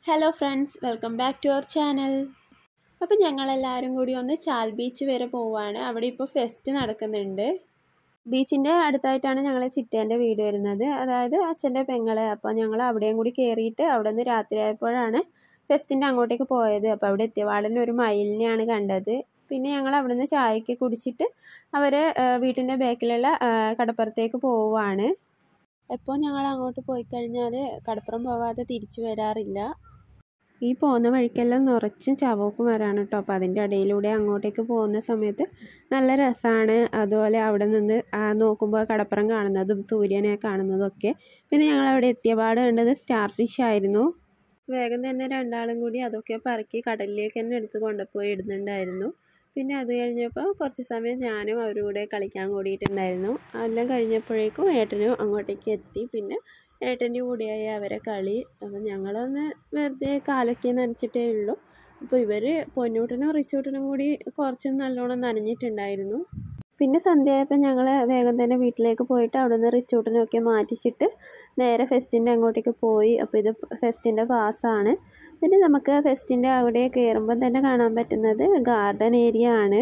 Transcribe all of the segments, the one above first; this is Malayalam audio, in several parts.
hello friends welcome back to our channel അപ്പോൾ ഞങ്ങളെല്ലാവരും കൂടി ഒന്ന് ചാൽ ബീച്ച് വരെ പോവുകയാണ് അവിടെ ഇപ്പോൾ ഫെസ്റ്റ് നടക്കുന്നുണ്ട് ബീച്ചിൻ്റെ അടുത്തായിട്ടാണ് ഞങ്ങളെ ചിറ്റേൻ്റെ വീട് വരുന്നത് അതായത് അച്ഛൻ്റെ പെങ്ങളെ അപ്പോൾ ഞങ്ങൾ അവിടെയും കൂടി കയറിയിട്ട് അവിടെ നിന്ന് രാത്രിയായപ്പോഴാണ് ഫെസ്റ്റിൻ്റെ അങ്ങോട്ടേക്ക് പോയത് അപ്പോൾ അവിടെ എത്തിയപാടന്നെ ഒരു മയിലിനെയാണ് കണ്ടത് പിന്നെ ഞങ്ങൾ അവിടെ നിന്ന് ചായയൊക്കെ കുടിച്ചിട്ട് അവർ വീട്ടിൻ്റെ ബാക്കിലുള്ള കടപ്പുറത്തേക്ക് പോവുകയാണ് എപ്പോൾ ഞങ്ങൾ അങ്ങോട്ട് പോയി കഴിഞ്ഞാൽ കടപ്പുറം പോവാതെ തിരിച്ചു വരാറില്ല ഈ പോകുന്ന വഴിക്കെല്ലാം നിറച്ചും ചവക്ക് മരമാണ് കേട്ടോ അപ്പോൾ അതിൻ്റെ ഇടയിലൂടെ അങ്ങോട്ടേക്ക് പോകുന്ന സമയത്ത് നല്ല രസമാണ് അതുപോലെ അവിടെ നിന്ന് നോക്കുമ്പോൾ കടപ്പുറം കാണുന്നതും സൂര്യനെ കാണുന്നതും ഒക്കെ പിന്നെ ഞങ്ങൾ അവിടെ എത്തിയപാട് കണ്ടത് സ്റ്റാർ ഫിഷ് ആയിരുന്നു വേഗം തന്നെ രണ്ടാളും കൂടി അതൊക്കെ പറക്കി കടലിലേക്ക് തന്നെ എടുത്ത് കൊണ്ടുപോയി ഇടുന്നുണ്ടായിരുന്നു പിന്നെ അത് കഴിഞ്ഞപ്പോൾ കുറച്ച് സമയം ഞാനും അവരുടെ കൂടെ കളിക്കാൻ കൂടിയിട്ടുണ്ടായിരുന്നു എല്ലാം കഴിഞ്ഞപ്പോഴേക്കും ഏട്ടനും അങ്ങോട്ടേക്ക് എത്തി പിന്നെ ഏട്ടൻ്റെ കൂടെയായി അവരെ കളി അപ്പം ഞങ്ങളൊന്ന് വെറുതെ കാലൊക്കെ നനച്ചിട്ടേ ഉള്ളൂ അപ്പോൾ ഇവർ പൊന്നൂട്ടനും റിച്ചൂട്ടനും കൂടി കുറച്ച് നല്ലോണം നനഞ്ഞിട്ടുണ്ടായിരുന്നു പിന്നെ സന്ധ്യയായപ്പോൾ ഞങ്ങൾ വേഗം തന്നെ വീട്ടിലേക്ക് പോയിട്ട് അവിടെ നിന്ന് റിച്ചൂട്ടനൊക്കെ മാറ്റിച്ചിട്ട് നേരെ ഫെസ്റ്റിൻ്റെ അങ്ങോട്ടേക്ക് പോയി അപ്പോൾ ഇത് ഫെസ്റ്റിൻ്റെ പാസ്സാണ് പിന്നെ നമുക്ക് ഫെസ്റ്റിൻ്റെ അവിടെ കയറുമ്പം തന്നെ കാണാൻ പറ്റുന്നത് ഗാർഡൻ ഏരിയ ആണ്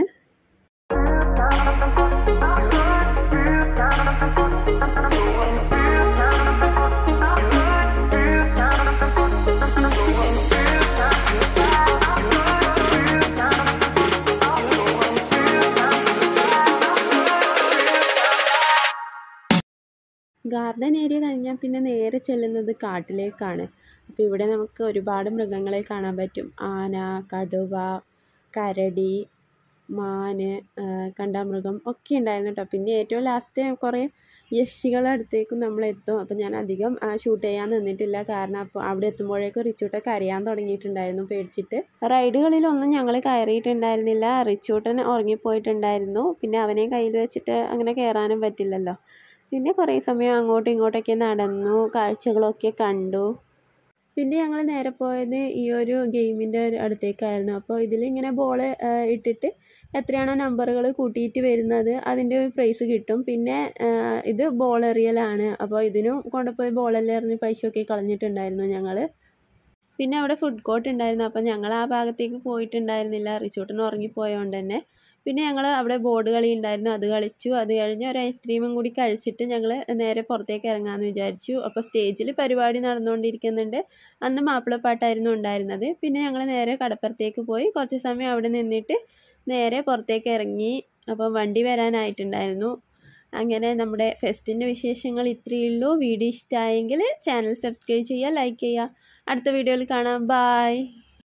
ഗാർഡൻ ഏരിയ കഴിഞ്ഞാൽ പിന്നെ നേരെ ചെല്ലുന്നത് കാട്ടിലേക്കാണ് അപ്പോൾ ഇവിടെ നമുക്ക് ഒരുപാട് മൃഗങ്ങളെ കാണാൻ പറ്റും ആന കടുവ കരടി മാന് കണ്ടാമൃഗം ഒക്കെ ഉണ്ടായിരുന്നു കേട്ടോ പിന്നെ ഏറ്റവും ലാസ്റ്റ് കുറേ യക്ഷികളുടെ അടുത്തേക്കും നമ്മൾ എത്തും അപ്പോൾ ഞാൻ അധികം ഷൂട്ട് ചെയ്യാൻ നിന്നിട്ടില്ല കാരണം അപ്പോൾ അവിടെ എത്തുമ്പോഴേക്കും റിച്ചൂട്ടൻ കരയാൻ തുടങ്ങിയിട്ടുണ്ടായിരുന്നു പേടിച്ചിട്ട് റൈഡുകളിലൊന്നും ഞങ്ങൾ കയറിയിട്ടുണ്ടായിരുന്നില്ല റിച്ചൂട്ടൻ ഉറങ്ങിപ്പോയിട്ടുണ്ടായിരുന്നു പിന്നെ അവനെ കയ്യിൽ വെച്ചിട്ട് അങ്ങനെ കയറാനും പറ്റില്ലല്ലോ പിന്നെ കുറേ സമയം അങ്ങോട്ടും ഇങ്ങോട്ടൊക്കെ നടന്നു കാഴ്ചകളൊക്കെ കണ്ടു പിന്നെ ഞങ്ങൾ നേരെ പോയത് ഈ ഒരു ഗെയിമിൻ്റെ അടുത്തേക്കായിരുന്നു അപ്പോൾ ഇതിലിങ്ങനെ ബോൾ ഇട്ടിട്ട് എത്രയാണോ നമ്പറുകൾ കൂട്ടിയിട്ട് വരുന്നത് അതിൻ്റെ ഒരു പ്രൈസ് കിട്ടും പിന്നെ ഇത് ബോൾ എറിയലാണ് അപ്പോൾ ഇതിനും കൊണ്ടുപോയി ബോളെല്ലാം എറിഞ്ഞ് പൈസയൊക്കെ കളഞ്ഞിട്ടുണ്ടായിരുന്നു ഞങ്ങൾ പിന്നെ അവിടെ ഫുഡ് കോർട്ട് ഉണ്ടായിരുന്നു അപ്പോൾ ഞങ്ങൾ ആ ഭാഗത്തേക്ക് പോയിട്ടുണ്ടായിരുന്നില്ല റിസോർട്ടിന് ഉറങ്ങിപ്പോയതുകൊണ്ട് തന്നെ പിന്നെ ഞങ്ങൾ അവിടെ ബോർഡ് കളി ഉണ്ടായിരുന്നു അത് കളിച്ചു അത് കഴിഞ്ഞ് ഒരു ഐസ്ക്രീമും കൂടി കഴിച്ചിട്ട് ഞങ്ങൾ നേരെ പുറത്തേക്ക് ഇറങ്ങാമെന്ന് വിചാരിച്ചു അപ്പോൾ സ്റ്റേജിൽ പരിപാടി നടന്നുകൊണ്ടിരിക്കുന്നുണ്ട് അന്ന് മാപ്പിളപ്പാട്ടായിരുന്നു ഉണ്ടായിരുന്നത് പിന്നെ ഞങ്ങൾ നേരെ കടപ്പുറത്തേക്ക് പോയി കുറച്ച് സമയം അവിടെ നിന്നിട്ട് നേരെ പുറത്തേക്ക് ഇറങ്ങി അപ്പോൾ വണ്ടി വരാനായിട്ടുണ്ടായിരുന്നു അങ്ങനെ നമ്മുടെ ഫെസ്റ്റിൻ്റെ വിശേഷങ്ങൾ ഇത്രയേ ഉള്ളൂ വീഡിയോ ഇഷ്ടമായെങ്കിൽ ചാനൽ സബ്സ്ക്രൈബ് ചെയ്യുക ലൈക്ക് ചെയ്യുക അടുത്ത വീഡിയോയിൽ കാണാം ബായ്